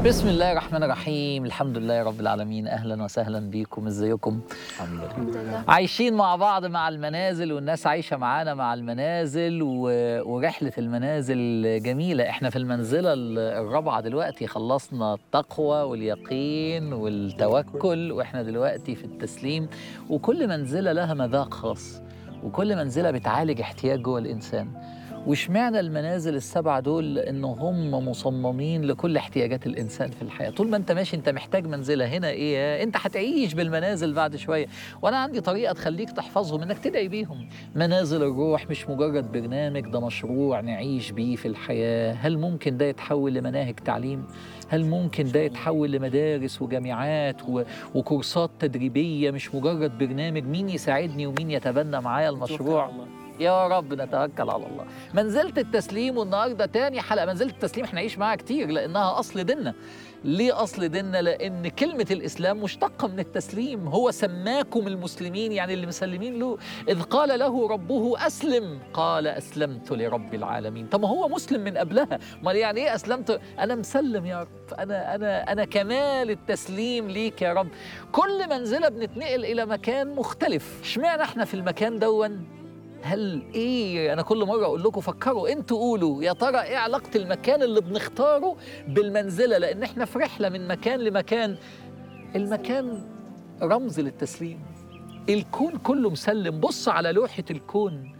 بسم الله الرحمن الرحيم الحمد لله رب العالمين اهلا وسهلا بيكم ازيكم الحمد لله عايشين مع بعض مع المنازل والناس عايشه معانا مع المنازل و... ورحله المنازل جميله احنا في المنزله ال- الرابعه دلوقتي خلصنا التقوى واليقين والتوكل واحنا دلوقتي في التسليم وكل منزله لها مذاق خاص وكل منزله بتعالج احتياج جوه الانسان واشمعنى المنازل السبعه دول لان هم مصممين لكل احتياجات الانسان في الحياه طول ما انت ماشي انت محتاج منزله هنا ايه انت هتعيش بالمنازل بعد شويه وانا عندي طريقه تخليك تحفظهم انك تدعي بيهم منازل الروح مش مجرد برنامج ده مشروع نعيش بيه في الحياه هل ممكن ده يتحول لمناهج تعليم هل ممكن ده يتحول لمدارس وجامعات و... وكورسات تدريبيه مش مجرد برنامج مين يساعدني ومين يتبنى معايا المشروع يا رب نتوكل على الله منزلة التسليم والنهارده تاني حلقة منزلة التسليم احنا نعيش معاها كتير لأنها أصل ديننا ليه أصل ديننا؟ لأن كلمة الإسلام مشتقة من التسليم هو سماكم المسلمين يعني اللي مسلمين له إذ قال له ربه أسلم قال أسلمت لرب العالمين طب ما هو مسلم من قبلها ما يعني إيه أسلمت أنا مسلم يا رب أنا أنا أنا كمال التسليم ليك يا رب كل منزلة بنتنقل إلى مكان مختلف اشمعنى احنا في المكان دون هل ايه انا كل مره اقول لكم فكروا انتوا قولوا يا ترى ايه علاقه المكان اللي بنختاره بالمنزله لان احنا في رحله من مكان لمكان المكان رمز للتسليم الكون كله مسلم بص على لوحه الكون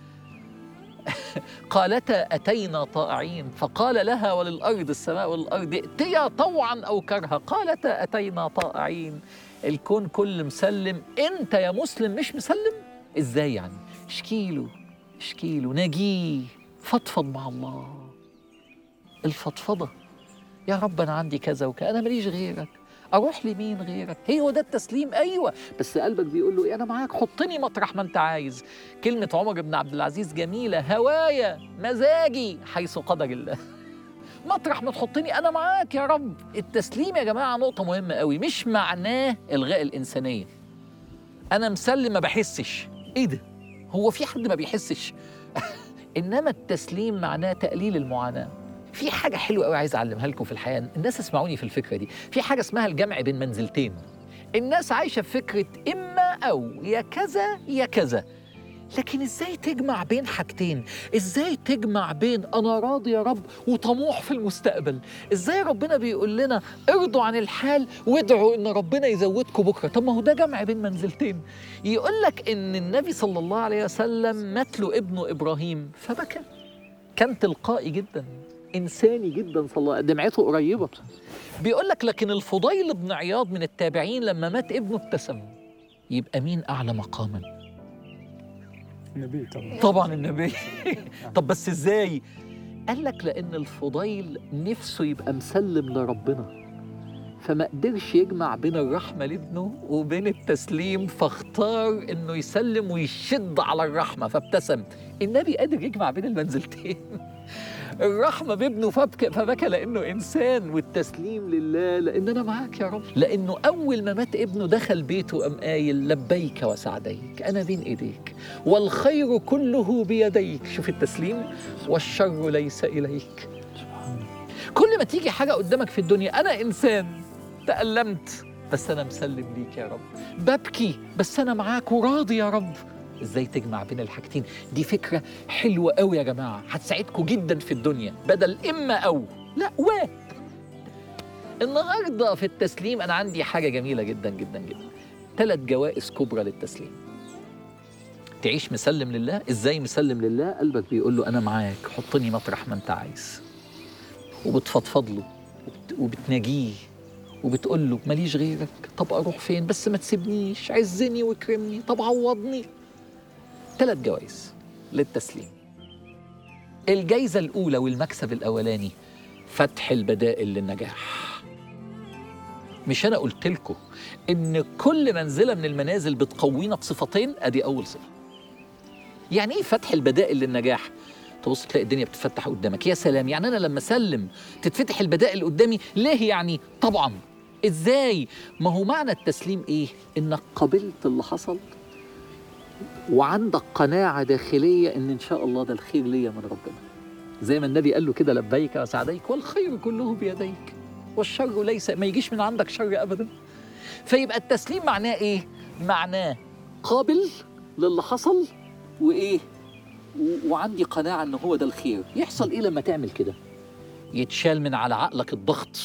قالتا اتينا طائعين فقال لها وللارض السماء والارض ائتيا طوعا او كرها قالتا اتينا طائعين الكون كله مسلم انت يا مسلم مش مسلم ازاي يعني اشكيله اشكيله ناجيه فضفض مع الله الفضفضة يا رب أنا عندي كذا وكذا أنا ماليش غيرك أروح لمين غيرك هي هو ده التسليم أيوة بس قلبك بيقول له إيه أنا معاك حطني مطرح ما أنت عايز كلمة عمر بن عبد العزيز جميلة هوايا مزاجي حيث قدر الله مطرح ما تحطني أنا معاك يا رب التسليم يا جماعة نقطة مهمة قوي مش معناه إلغاء الإنسانية أنا مسلم ما بحسش إيه ده هو في حد ما بيحسش انما التسليم معناه تقليل المعاناه في حاجه حلوه قوي عايز اعلمها لكم في الحياه الناس اسمعوني في الفكره دي في حاجه اسمها الجمع بين منزلتين الناس عايشه في فكره اما او يا كذا يا كذا لكن ازاي تجمع بين حاجتين ازاي تجمع بين انا راضي يا رب وطموح في المستقبل ازاي ربنا بيقول لنا ارضوا عن الحال وادعوا ان ربنا يزودكم بكره طب ما هو ده جمع بين منزلتين يقول لك ان النبي صلى الله عليه وسلم مات له ابنه ابراهيم فبكى كان تلقائي جدا انساني جدا صلى الله دمعته قريبه بيقول لك لكن الفضيل بن عياض من التابعين لما مات ابنه ابتسم يبقى مين اعلى مقاما النبي طبعا طبعا النبي طب بس ازاي قال لك لان الفضيل نفسه يبقى مسلم لربنا فما قدرش يجمع بين الرحمه لابنه وبين التسليم فاختار انه يسلم ويشد على الرحمه فابتسم النبي قادر يجمع بين المنزلتين الرحمه بابنه فبكى فبكى لانه انسان والتسليم لله لان انا معاك يا رب لانه اول ما مات ابنه دخل بيته قام قايل لبيك وسعديك انا بين ايديك والخير كله بيديك شوف التسليم والشر ليس اليك كل ما تيجي حاجه قدامك في الدنيا انا انسان تألمت بس انا مسلم ليك يا رب ببكي بس انا معاك وراضي يا رب ازاي تجمع بين الحاجتين دي فكره حلوه قوي يا جماعه هتساعدكم جدا في الدنيا بدل اما او لا و النهارده في التسليم انا عندي حاجه جميله جدا جدا جدا ثلاث جوائز كبرى للتسليم تعيش مسلم لله ازاي مسلم لله قلبك بيقول له انا معاك حطني مطرح ما انت عايز وبتفضفض له وبت- وبتناجيه وبتقول له ماليش غيرك طب اروح فين بس ما تسيبنيش عزني واكرمني طب عوضني ثلاث جوائز للتسليم الجايزة الأولى والمكسب الأولاني فتح البدائل للنجاح مش أنا قلت لكم إن كل منزلة من المنازل بتقوينا بصفتين أدي أول صفة يعني إيه فتح البدائل للنجاح؟ تبص تلاقي الدنيا بتفتح قدامك يا سلام يعني أنا لما أسلم تتفتح البدائل قدامي ليه يعني؟ طبعا إزاي؟ ما هو معنى التسليم إيه؟ إنك قبلت اللي حصل وعندك قناعة داخلية إن إن شاء الله ده الخير ليا من ربنا زي ما النبي قال له كده لبيك وسعديك والخير كله بيديك والشر ليس ما يجيش من عندك شر ابدا فيبقى التسليم معناه ايه معناه قابل للي حصل وايه و- وعندي قناعه ان هو ده الخير يحصل ايه لما تعمل كده يتشال من على عقلك الضغط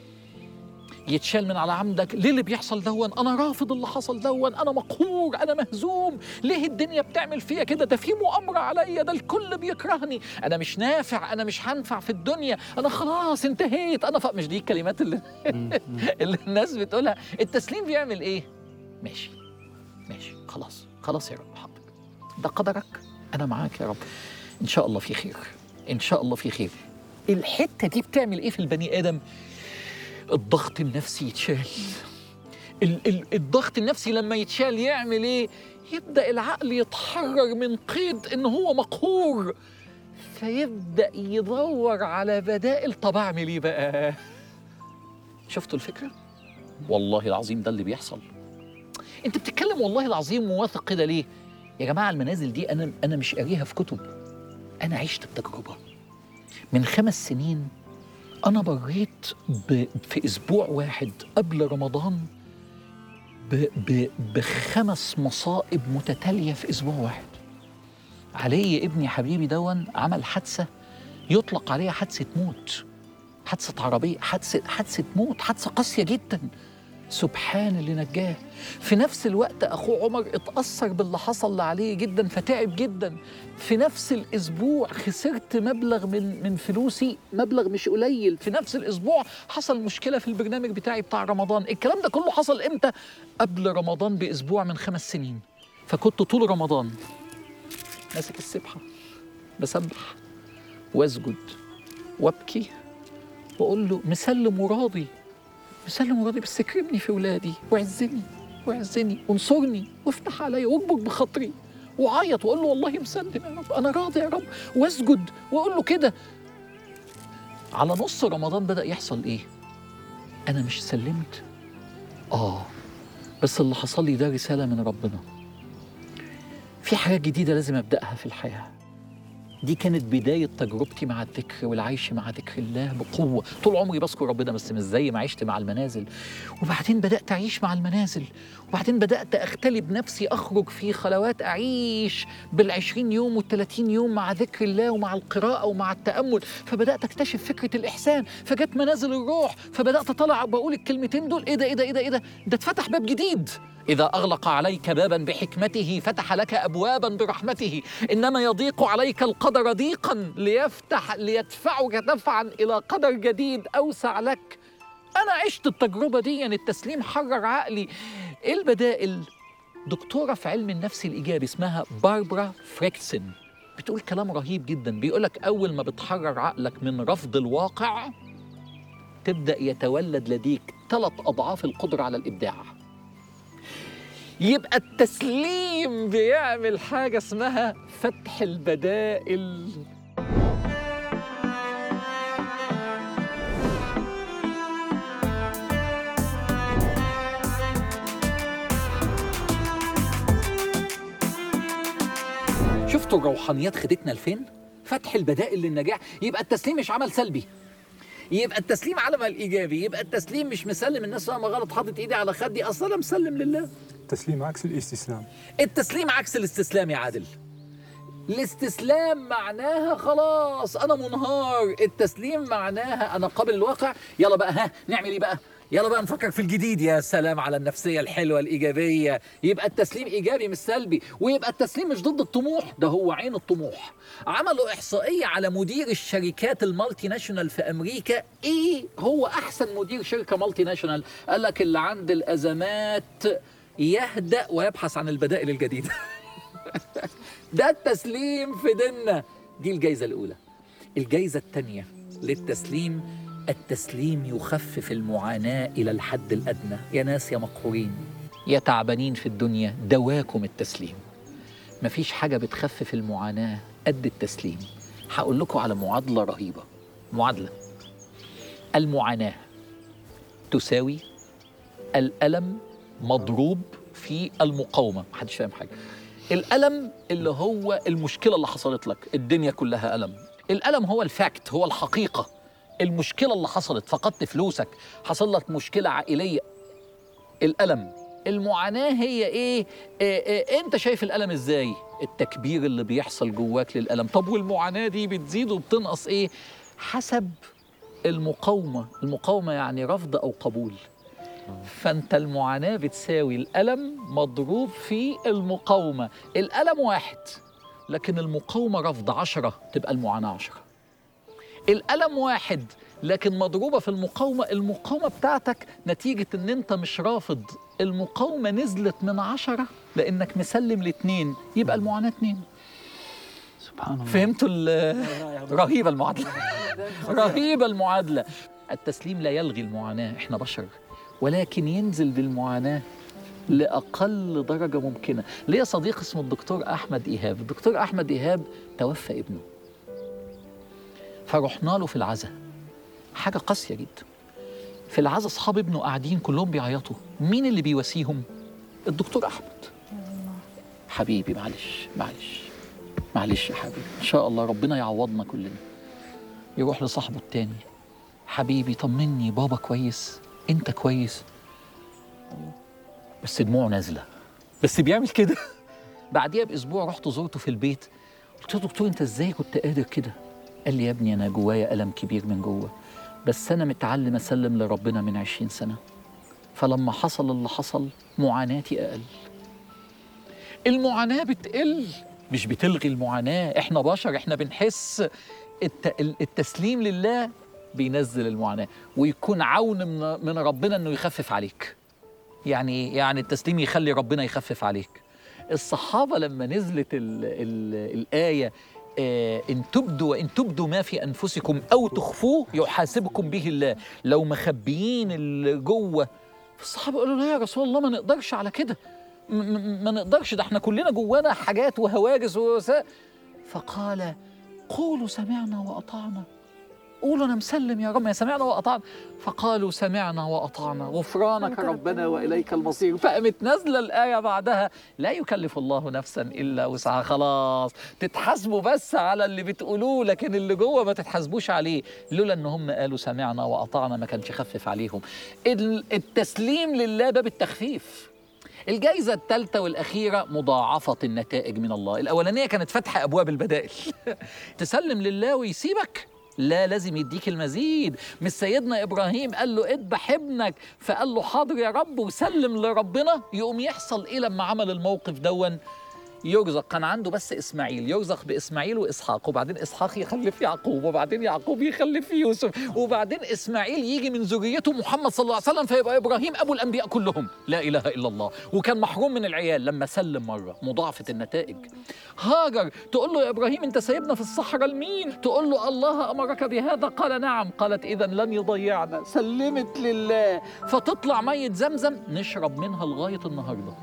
يتشال من على عمدك ليه اللي بيحصل دون انا رافض اللي حصل دون انا مقهور انا مهزوم ليه الدنيا بتعمل فيا كده ده في مؤامره عليا ده الكل بيكرهني انا مش نافع انا مش هنفع في الدنيا انا خلاص انتهيت انا ف... مش دي الكلمات اللي اللي الناس بتقولها التسليم بيعمل ايه ماشي ماشي خلاص خلاص يا رب حاضر ده قدرك انا معاك يا رب ان شاء الله في خير ان شاء الله في خير الحته دي بتعمل ايه في البني ادم الضغط النفسي يتشال ال- ال- الضغط النفسي لما يتشال يعمل ايه يبدا العقل يتحرر من قيد ان هو مقهور فيبدا يدور على بدائل طب اعمل ايه بقى شفتوا الفكره والله العظيم ده اللي بيحصل انت بتتكلم والله العظيم موافق كده ليه يا جماعه المنازل دي انا انا مش قاريها في كتب انا عشت التجربه من خمس سنين أنا مريت ب... في أسبوع واحد قبل رمضان ب... ب... بخمس مصائب متتالية في أسبوع واحد علي ابني حبيبي دون عمل حادثة يطلق عليها حادثة موت حادثة عربية حادثة حادثة موت حادثة قاسية جدا سبحان اللي نجاه في نفس الوقت أخوه عمر اتأثر باللي حصل عليه جدا فتعب جدا في نفس الأسبوع خسرت مبلغ من من فلوسي مبلغ مش قليل في نفس الأسبوع حصل مشكلة في البرنامج بتاعي بتاع رمضان الكلام ده كله حصل إمتى؟ قبل رمضان بأسبوع من خمس سنين فكنت طول رمضان ماسك السبحة بسبح واسجد وابكي واقول له مسلم وراضي مسلم وراضي بس اكرمني في ولادي وعزني وعزني وانصرني وافتح عليا واكبر بخاطري وعيط واقول له والله مسلم يا رب انا راضي يا رب واسجد واقول له كده على نص رمضان بدا يحصل ايه انا مش سلمت اه بس اللي حصل لي ده رساله من ربنا في حاجات جديده لازم ابداها في الحياه دي كانت بداية تجربتي مع الذكر والعيش مع ذكر الله بقوة طول عمري بذكر ربنا بس مش زي ما عشت مع المنازل وبعدين بدأت أعيش مع المنازل وبعدين بدأت أختلي بنفسي أخرج في خلوات أعيش بالعشرين يوم والثلاثين يوم مع ذكر الله ومع القراءة ومع التأمل فبدأت أكتشف فكرة الإحسان فجت منازل الروح فبدأت أطلع بقول الكلمتين دول إيه ده إيه ده إيه ده إيه ده ده اتفتح باب جديد إذا أغلق عليك بابا بحكمته فتح لك أبوابا برحمته إنما يضيق عليك القدر ضيقا ليفتح ليدفعك دفعا إلى قدر جديد أوسع لك أنا عشت التجربة دي يعني التسليم حرر عقلي إيه البدائل؟ دكتورة في علم النفس الإيجابي اسمها باربرا فريكسن بتقول كلام رهيب جدا بيقولك أول ما بتحرر عقلك من رفض الواقع تبدأ يتولد لديك ثلاث أضعاف القدرة على الإبداع يبقى التسليم بيعمل حاجة اسمها فتح البدائل شفتوا الروحانيات خدتنا لفين؟ فتح البدائل للنجاح يبقى التسليم مش عمل سلبي يبقى التسليم عمل ايجابي يبقى التسليم مش مسلم الناس فاهمه غلط حاطط ايدي على خدي اصلا انا مسلم لله تسليم عكس الاستسلام التسليم عكس الاستسلام يا عادل الاستسلام معناها خلاص انا منهار التسليم معناها انا قابل الواقع يلا بقى ها نعمل ايه بقى يلا بقى نفكر في الجديد يا سلام على النفسية الحلوة الإيجابية يبقى التسليم إيجابي مش سلبي ويبقى التسليم مش ضد الطموح ده هو عين الطموح عملوا إحصائية على مدير الشركات المالتي ناشونال في أمريكا إيه هو أحسن مدير شركة مالتي ناشونال قال لك اللي عند الأزمات يهدأ ويبحث عن البدائل الجديدة ده التسليم في ديننا دي الجايزة الأولى الجايزة الثانية للتسليم التسليم يخفف المعاناة إلى الحد الأدنى يا ناس يا مقهورين يا تعبانين في الدنيا دواكم التسليم مفيش حاجة بتخفف المعاناة قد التسليم هقول لكم على معادلة رهيبة معادلة المعاناة تساوي الألم مضروب في المقاومة محدش فاهم حاجة الألم اللي هو المشكلة اللي حصلت لك الدنيا كلها ألم الألم هو الفاكت هو الحقيقة المشكله اللي حصلت فقدت فلوسك حصل لك مشكله عائليه الالم المعاناه هي ايه, إيه, إيه انت شايف الالم ازاي التكبير اللي بيحصل جواك للالم طب والمعاناه دي بتزيد وبتنقص ايه حسب المقاومه المقاومه يعني رفض او قبول فانت المعاناه بتساوي الالم مضروب في المقاومه الالم واحد لكن المقاومه رفض عشرة تبقى المعاناه عشرة الالم واحد لكن مضروبه في المقاومه المقاومه بتاعتك نتيجه ان انت مش رافض المقاومه نزلت من عشرة لانك مسلم لاتنين يبقى المعاناه اتنين سبحان الله فهمتوا ال- رهيبه المعادله رهيبه المعادله التسليم لا يلغي المعاناه احنا بشر ولكن ينزل بالمعاناه لاقل درجه ممكنه ليا صديق اسمه الدكتور احمد ايهاب الدكتور احمد ايهاب توفى ابنه فرحنا له في العزاء حاجه قاسيه جدا في العزاء اصحاب ابنه قاعدين كلهم بيعيطوا مين اللي بيواسيهم الدكتور احمد حبيبي معلش معلش معلش يا حبيبي ان شاء الله ربنا يعوضنا كلنا يروح لصاحبه التاني حبيبي طمني بابا كويس انت كويس بس دموعه نازله بس بيعمل كده بعديها باسبوع رحت زرته في البيت قلت له دكتور انت ازاي كنت قادر كده قال لي يا ابني انا جوايا الم كبير من جوه بس انا متعلم اسلم لربنا من عشرين سنه فلما حصل اللي حصل معاناتي اقل المعاناه بتقل مش بتلغي المعاناه احنا بشر احنا بنحس الت... التسليم لله بينزل المعاناه ويكون عون من, من ربنا انه يخفف عليك يعني إيه؟ يعني التسليم يخلي ربنا يخفف عليك الصحابه لما نزلت ال ال الايه آه ان تبدوا وان تبدوا ما في انفسكم او تخفوه يحاسبكم به الله لو مخبيين اللي جوه الصحابه قالوا لا يا رسول الله ما نقدرش على كده م- م- ما نقدرش ده احنا كلنا جوانا حاجات وهواجس ووسائل فقال قولوا سمعنا واطعنا قولوا انا مسلم يا رب يا سمعنا واطعنا فقالوا سمعنا واطعنا غفرانك ربنا واليك المصير فقامت نازله الايه بعدها لا يكلف الله نفسا الا وسعها خلاص تتحاسبوا بس على اللي بتقولوه لكن اللي جوه ما تتحاسبوش عليه لولا ان هم قالوا سمعنا واطعنا ما كانش خفف عليهم ال- التسليم لله باب التخفيف الجائزة الثالثة والأخيرة مضاعفة النتائج من الله الأولانية كانت فتح أبواب البدائل تسلم لله ويسيبك لا لازم يديك المزيد مش سيدنا إبراهيم قال له اذبح ابنك فقال له حاضر يا رب وسلم لربنا يقوم يحصل إيه لما عمل الموقف دون يرزق كان عنده بس اسماعيل يرزق باسماعيل واسحاق وبعدين اسحاق يخلف يعقوب وبعدين يعقوب يخلف يوسف وبعدين اسماعيل يجي من ذريته محمد صلى الله عليه وسلم فيبقى ابراهيم ابو الانبياء كلهم لا اله الا الله وكان محروم من العيال لما سلم مره مضاعفه النتائج هاجر تقول له يا ابراهيم انت سايبنا في الصحراء لمين تقول له الله امرك بهذا قال نعم قالت اذا لن يضيعنا سلمت لله فتطلع ميه زمزم نشرب منها لغايه النهارده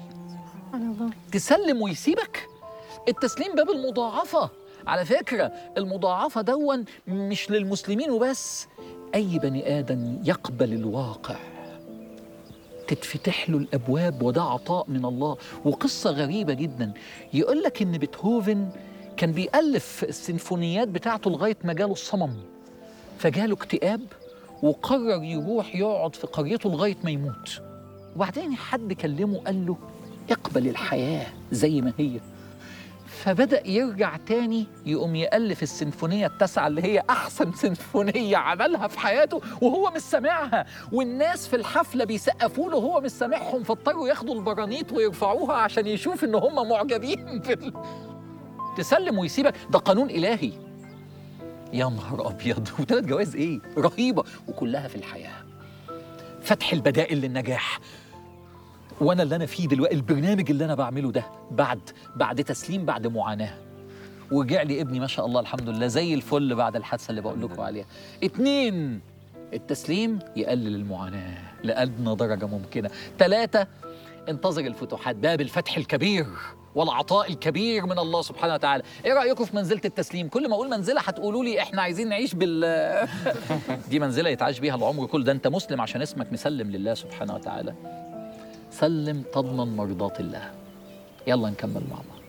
تسلم ويسيبك التسليم باب المضاعفة على فكرة المضاعفة دون مش للمسلمين وبس أي بني آدم يقبل الواقع تتفتح له الأبواب وده عطاء من الله وقصة غريبة جدا يقول لك إن بيتهوفن كان بيألف السيمفونيات بتاعته لغاية ما جاله الصمم فجاله اكتئاب وقرر يروح يقعد في قريته لغاية ما يموت وبعدين حد كلمه قال له اقبل الحياة زي ما هي فبدأ يرجع تاني يقوم يألف السيمفونية التاسعة اللي هي أحسن سيمفونية عملها في حياته وهو مش سامعها والناس في الحفلة بيسقفوا له وهو مش سامعهم فاضطروا ياخدوا البرانيت ويرفعوها عشان يشوف إن هم معجبين بال... تسلم ويسيبك ده قانون إلهي يا نهار أبيض وثلاث جوائز إيه رهيبة وكلها في الحياة فتح البدائل للنجاح وانا اللي انا فيه دلوقتي البرنامج اللي انا بعمله ده بعد بعد تسليم بعد معاناه ورجع لي ابني ما شاء الله الحمد لله زي الفل بعد الحادثه اللي بقول لكم عليها اتنين التسليم يقلل المعاناه لادنى درجه ممكنه ثلاثه انتظر الفتوحات باب الفتح الكبير والعطاء الكبير من الله سبحانه وتعالى ايه رايكم في منزله التسليم كل ما اقول منزله هتقولوا لي احنا عايزين نعيش بال دي منزله يتعاش بيها العمر كله ده انت مسلم عشان اسمك مسلم لله سبحانه وتعالى سلم تضمن مرضاة الله يلا نكمل مع بعض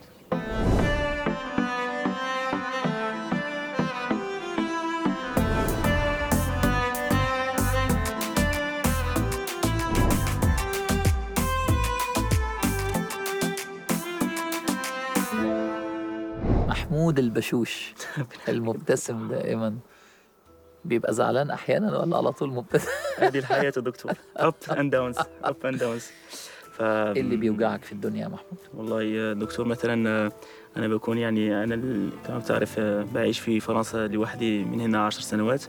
محمود البشوش المبتسم دائما بيبقى زعلان احيانا ولا على طول مبتسم هذه الحياه يا دكتور اب اند داونز اب اند داونز ف ايه اللي بيوجعك في الدنيا يا محمود والله يا دكتور مثلا آه، انا بكون يعني انا ال- كما تعرف آه، بعيش في فرنسا لوحدي من هنا عشر سنوات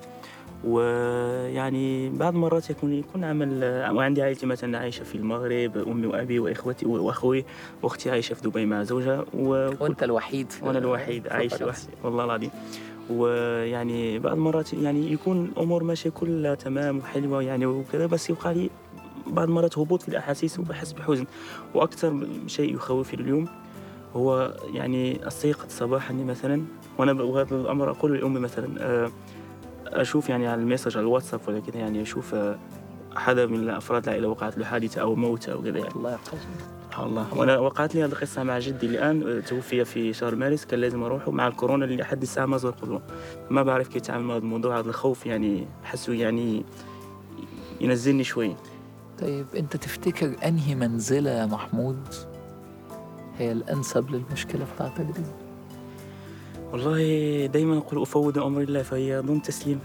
ويعني بعض المرات يكون يكون عمل آه، وعندي عائلتي مثلا عايشه في المغرب امي وابي واخوتي واخوي واختي عايشه في دبي مع زوجها و... وانت الوحيد في- وانا الوحيد في عايش فرنسا. لوحدي والله العظيم ويعني بعض المرات يعني يكون الامور ماشيه كلها تمام وحلوه يعني وكذا بس يبقى لي بعض المرات هبوط في الاحاسيس وبحس بحزن واكثر شيء يخوفني اليوم هو يعني استيقظ صباحا مثلا وانا ب- وهذا الامر اقول لامي مثلا آه، اشوف يعني على الميسج على الواتساب ولا كذا يعني اشوف آه، حدا من افراد العائله وقعت له حادثه او موت او كذا يعني الله يحفظه سبحان الله وانا وقعت لي هذه القصه مع جدي اللي الان توفي في شهر مارس كان لازم اروح مع الكورونا اللي لحد الساعه ما زار قدوه ما بعرف كيف اتعامل مع هذا الموضوع هذا الخوف يعني احسه يعني ينزلني شوي طيب انت تفتكر انهي منزله يا محمود هي الانسب للمشكله بتاعتك دي والله دائما اقول افوض امر الله فهي ضمن تسليم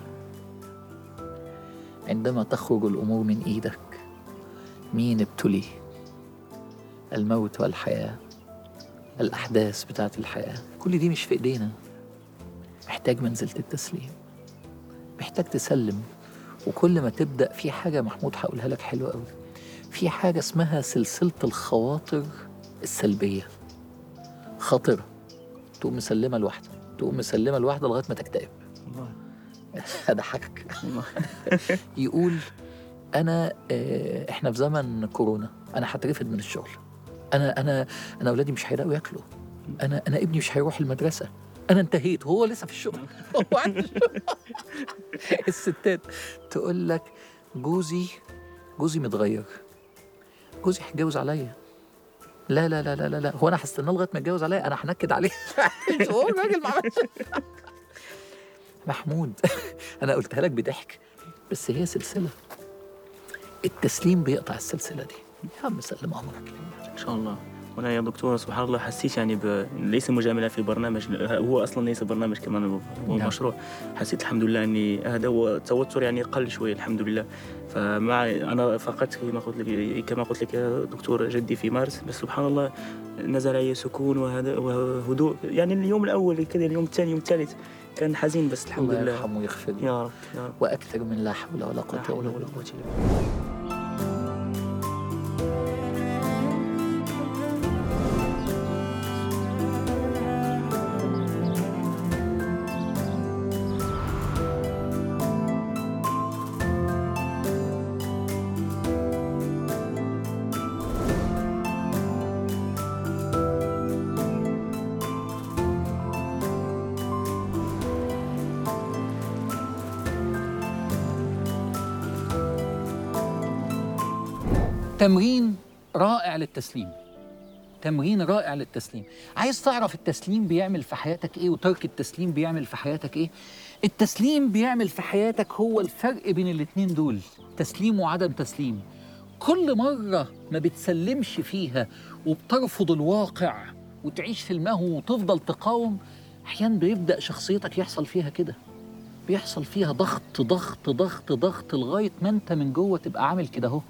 عندما تخرج الامور من ايدك مين ابتلي الموت والحياه الاحداث بتاعت الحياه كل دي مش في ايدينا محتاج منزله التسليم محتاج تسلم وكل ما تبدا في حاجه محمود هقولها لك حلوه قوي في حاجه اسمها سلسله الخواطر السلبيه خاطره تقوم مسلمه لوحده تقوم مسلمه لوحده لغايه ما تكتئب والله اضحكك والله يقول انا آه، احنا في زمن كورونا انا هترفد من الشغل انا انا انا اولادي مش هيلاقوا ياكلوا انا انا ابني مش هيروح المدرسه انا انتهيت وهو لسه في الشغل هو عنده الشغل. الستات تقول لك جوزي جوزي متغير جوزي هيتجوز عليا لا لا لا لا لا لا هو انا هستناه لغايه ما يتجوز عليا انا هنكد عليه هو الراجل ما عملش محمود انا قلتها لك بضحك بس هي سلسله التسليم بيقطع السلسله دي يا عم سلم امرك لله ان شاء الله وانا يا دكتور سبحان الله حسيت يعني ب... ليس مجامله في البرنامج هو اصلا ليس برنامج كمان هو نعم. مشروع حسيت الحمد لله اني هذا هو التوتر يعني قل شوي الحمد لله فمع انا فقدت كما قلت لك كما قلت لك يا دكتور جدي في مارس بس سبحان الله نزل علي سكون وهذا وهدوء يعني اليوم الاول كذا اليوم الثاني اليوم الثالث كان حزين بس الحمد الله لله يرحمه ويغفر له يا رب يا رب واكثر من لا حول ولا لا قوه حول الا ولا بالله قوة إلا بالله تمرين رائع للتسليم تمرين رائع للتسليم عايز تعرف التسليم بيعمل في حياتك ايه وترك التسليم بيعمل في حياتك ايه التسليم بيعمل في حياتك هو الفرق بين الاتنين دول تسليم وعدم تسليم كل مرة ما بتسلمش فيها وبترفض الواقع وتعيش في المهو وتفضل تقاوم أحيانا بيبدأ شخصيتك يحصل فيها كده بيحصل فيها ضغط ضغط ضغط ضغط لغاية ما أنت من جوه تبقى عامل كده أهو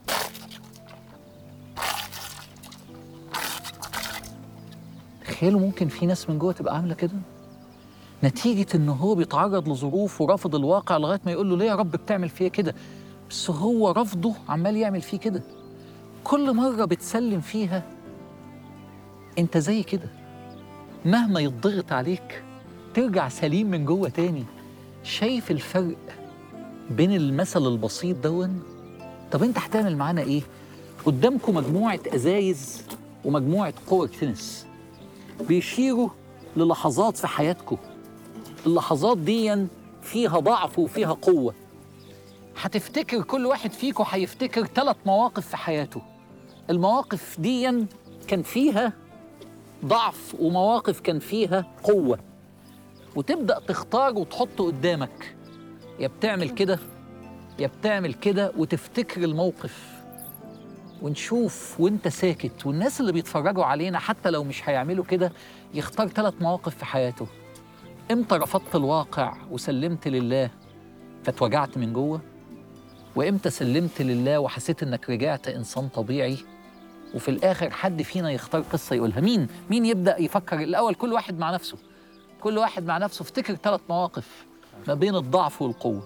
تخيلوا ممكن في ناس من جوه تبقى عامله كده نتيجه ان هو بيتعرض لظروف ورافض الواقع لغايه ما يقول له ليه يا رب بتعمل فيا كده بس هو رفضه عمال يعمل فيه كده كل مره بتسلم فيها انت زي كده مهما يضغط عليك ترجع سليم من جوه تاني شايف الفرق بين المثل البسيط دون طب انت هتعمل معانا ايه قدامكم مجموعه ازايز ومجموعه كور تنس بيشيروا للحظات في حياتكم اللحظات دي فيها ضعف وفيها قوة هتفتكر كل واحد فيكم هيفتكر ثلاث مواقف في حياته المواقف دي كان فيها ضعف ومواقف كان فيها قوة وتبدأ تختار وتحط قدامك يا بتعمل كده يا بتعمل كده وتفتكر الموقف ونشوف وانت ساكت والناس اللي بيتفرجوا علينا حتى لو مش هيعملوا كده يختار ثلاث مواقف في حياته امتى رفضت الواقع وسلمت لله فاتوجعت من جوه وامتى سلمت لله وحسيت انك رجعت انسان طبيعي وفي الاخر حد فينا يختار قصه يقولها مين مين يبدا يفكر الاول كل واحد مع نفسه كل واحد مع نفسه افتكر ثلاث مواقف ما بين الضعف والقوه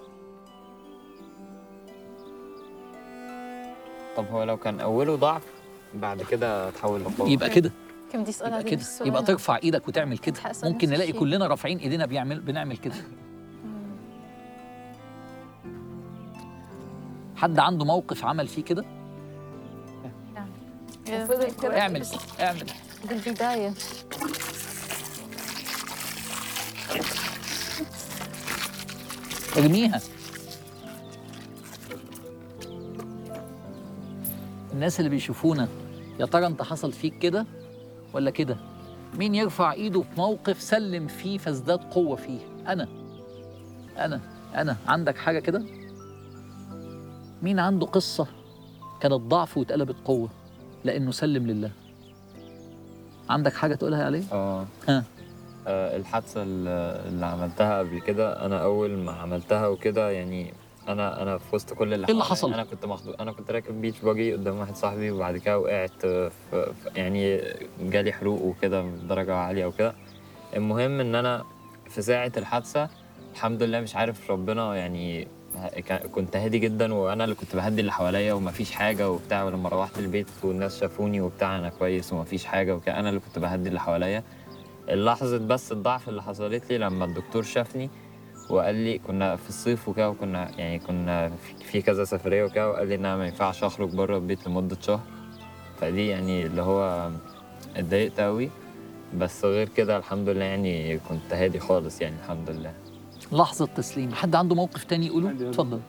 طب هو لو كان اوله ضعف بعد كده تحول لقوه يبقى كده كم بدي اسال يبقى هذا كده السؤال يبقى ترفع ايدك وتعمل كده حاسة ممكن نفس نلاقي الشيء. كلنا رافعين ايدينا بيعمل بنعمل كده حد عنده موقف عمل فيه كده فضل كده اعمل بس اعمل بالبدايه ارميها الناس اللي بيشوفونا يا ترى انت حصل فيك كده ولا كده مين يرفع ايده في موقف سلم فيه فازداد قوه فيه انا انا انا عندك حاجه كده مين عنده قصه كانت ضعف واتقلبت قوه لانه سلم لله عندك حاجه تقولها عليه اه ها. آه، الحادثه اللي اللي عملتها قبل كده انا اول ما عملتها وكده يعني انا انا في وسط كل اللي إيه اللي حواليا. حصل؟ انا كنت مخدوع انا كنت راكب بيتش باجي قدام واحد صاحبي وبعد كده وقعت آه، في في- يعني جالي حروق وكده بدرجه عاليه وكده المهم ان انا في ساعه الحادثه الحمد لله مش عارف ربنا يعني ه- كان- كنت هادي جدا وانا اللي كنت بهدي اللي حواليا ومفيش حاجه وبتاع ولما روحت البيت والناس شافوني وبتاع انا كويس ومفيش حاجه وكده انا اللي كنت بهدي اللي حواليا اللحظه بس الضعف اللي حصلت لي لما الدكتور شافني وقال لي كنا في الصيف وكده وكنا يعني كنا في- في كذا سفريه وكده وقال لي ان انا ما ينفعش اخرج بره البيت لمده شهر فدي يعني اللي هو اتضايقت قوي بس غير كده الحمد لله يعني كنت هادي خالص يعني الحمد لله لحظه تسليم حد عنده موقف تاني يقوله عندي- اتفضل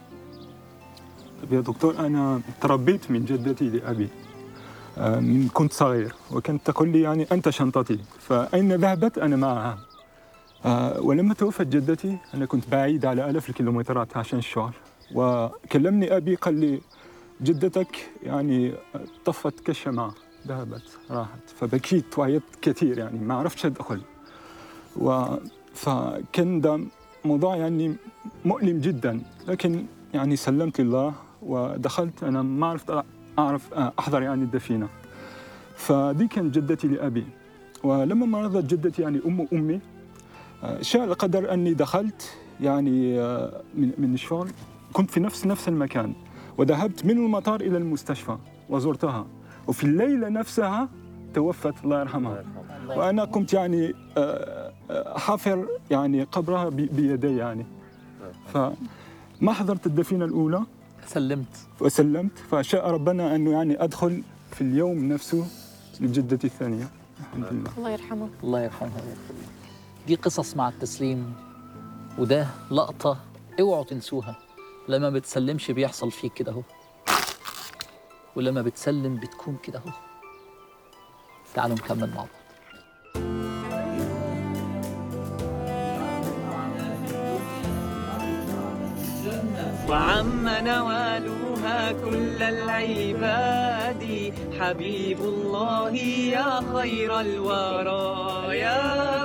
طب يا دكتور أنا تربيت من جدتي لأبي آه، من كنت صغير وكانت تقول لي يعني أنت شنطتي فأين ذهبت أنا معها آه، ولما توفت جدتي أنا كنت بعيد على آلاف الكيلومترات عشان الشغل وكلمني أبي قال لي جدتك يعني طفت كالشمعة ذهبت راحت فبكيت وعيطت كثير يعني ما عرفتش أدخل و فكان ده موضوع يعني مؤلم جدا لكن يعني سلمت لله ودخلت انا ما عرفت اعرف احضر يعني الدفينه فدي كانت جدتي لابي ولما مرضت جدتي يعني ام امي آه، شاء القدر اني دخلت يعني آه، من من الشغل كنت في نفس نفس المكان وذهبت من المطار الى المستشفى وزرتها وفي الليله نفسها توفت الله يرحمها وانا كنت يعني آه، آه، حافر يعني قبرها ب- بيدي يعني فما حضرت الدفينه الاولى سلمت وسلمت فشاء ربنا انه يعني ادخل في اليوم نفسه لجدتي الثانيه الحمد لله الله يرحمه الله يرحمها ويغفر له. دي قصص مع التسليم وده لقطة اوعوا تنسوها لما بتسلمش بيحصل فيك كده اهو ولما بتسلم بتكون كده اهو تعالوا نكمل مع بعض وعم نوالوها كل العباد حبيب الله يا خير الورى يا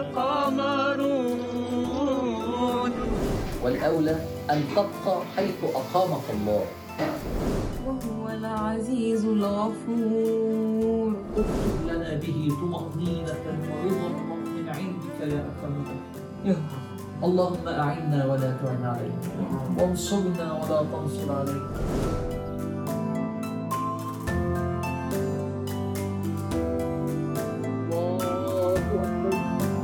قمرون والأولى أن تبقى حيث أقامك الله وهو العزيز الغفور اكتب لنا به طمأنينة ورضا من عندك يا أكرم يا رب اللهم أعنا ولا تعن علينا وانصرنا ولا تنصر علينا الله أكبر.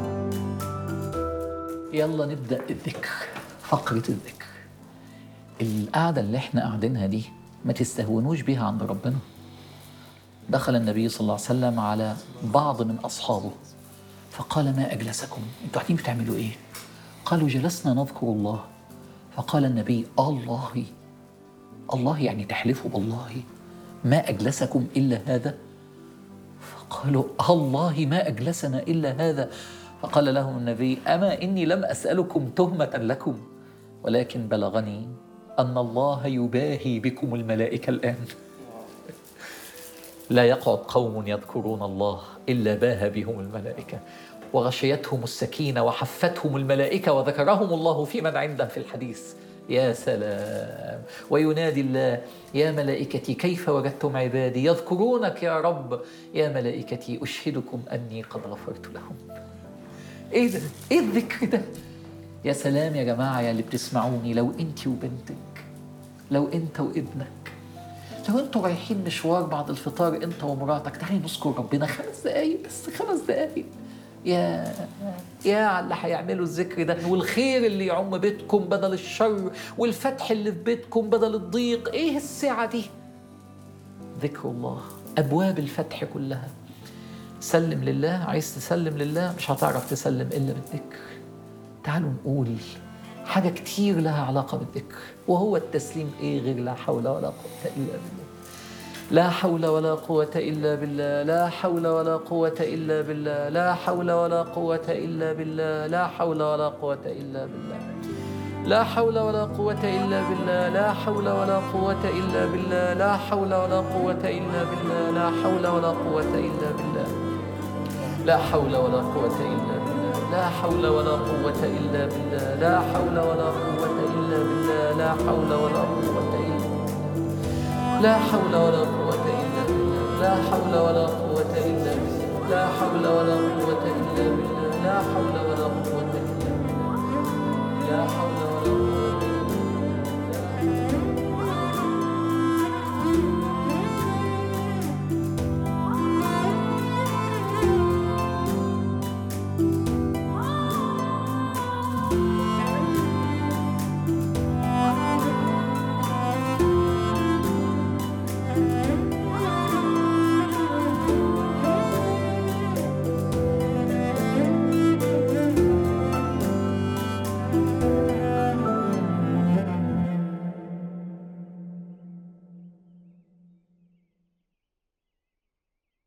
يلا نبدأ الذكر فقرة الذكر القعدة اللي احنا قاعدينها دي ما تستهونوش بيها عند ربنا دخل النبي صلى الله عليه وسلم على بعض من أصحابه فقال ما أجلسكم أنتوا قاعدين بتعملوا إيه قالوا جلسنا نذكر الله فقال النبي الله الله يعني تحلفوا بالله ما أجلسكم إلا هذا فقالوا الله ما أجلسنا إلا هذا فقال لهم النبي أما إني لم أسألكم تهمة لكم ولكن بلغني أن الله يباهي بكم الملائكة الآن لا يقعد قوم يذكرون الله الا باه بهم الملائكه وغشيتهم السكينه وحفتهم الملائكه وذكرهم الله في من عنده في الحديث يا سلام وينادي الله يا ملائكتي كيف وجدتم عبادي يذكرونك يا رب يا ملائكتي اشهدكم اني قد غفرت لهم ايه ده ايه الذكر ده يا سلام يا جماعه يا اللي بتسمعوني لو انت وبنتك لو انت وابنك لو انتوا رايحين مشوار بعد الفطار انت ومراتك تعالي نذكر ربنا خمس دقايق بس خمس دقايق يا يا على اللي هيعملوا الذكر ده والخير اللي يعم بيتكم بدل الشر والفتح اللي في بيتكم بدل الضيق ايه السعه دي ذكر الله ابواب الفتح كلها سلم لله عايز تسلم لله مش هتعرف تسلم الا بالذكر تعالوا نقول حاجة كتير لها علاقة بالذكر وهو التسليم إيه غير لا حول ولا قوة إلا بالله لا حول ولا قوة إلا بالله لا حول ولا قوة إلا بالله لا حول ولا قوة إلا بالله لا حول ولا قوة إلا بالله لا حول ولا قوة إلا بالله لا حول ولا قوة إلا بالله لا حول ولا قوة إلا بالله لا حول ولا قوة إلا بالله لا حول ولا قوة إلا بالله لا حول ولا قوة إلا بالله لا حول ولا قوة إلا بالله لا حول ولا قوة إلا لا حول ولا قوة إلا بالله لا حول ولا قوة إلا بالله لا حول ولا قوة إلا بالله لا حول ولا قوة